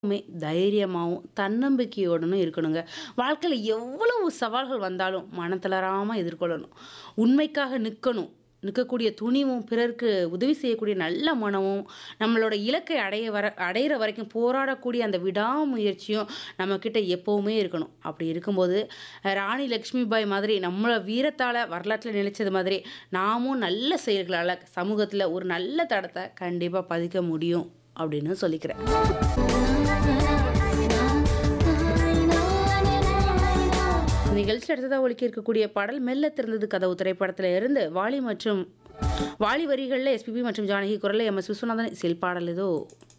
எப்பவுமே தைரியமாவும், தன்னம்பிக்கையோடனும் இருக்கணுங்க. வாழ்க்கையில எவ்வளவு சவால்கள் வந்தாலும் மனம் தளராம எதிர்கொள்ளணும். உண்மைக்காக நிக்கணும். நிக்கக்கூடிய துணிவும், பிறருக்கு உதவி செய்யக்கூடிய நல்ல மனமும், நம்மளோட இலக்கை அடைய வர அடையிற வரைக்கும் போராடக்கூடிய அந்த விடாமுயற்சியும் நம்மகிட்ட எப்பவுமே இருக்கணும். அப்படி இருக்கும்போது, ராணி லட்சுமிபாய் மாதிரி நம்மள வீரத்தால வரலாற்றில நிலைச்சது மாதிரி, நாமும் நல்ல செயல்களால சமூகத்தில ஒரு நல்ல தடத்த கண்டிப்பா பதிக்க முடியும் அப்படின்னு சொல்லிக்கிறேன். நிகழ்ச்சியில அடுத்ததா ஒலிக்க இருக்கக்கூடிய பாடல் "மெல்ல திறந்தது கதவு" திரைப்படத்தில இருந்து வாலி மற்றும் வாலி வரிகள்ல எஸ்பிபி மற்றும் ஜானகி குரல்ல எம்.எஸ். விஸ்வநாதன் இசையில் பாடல் இதோ.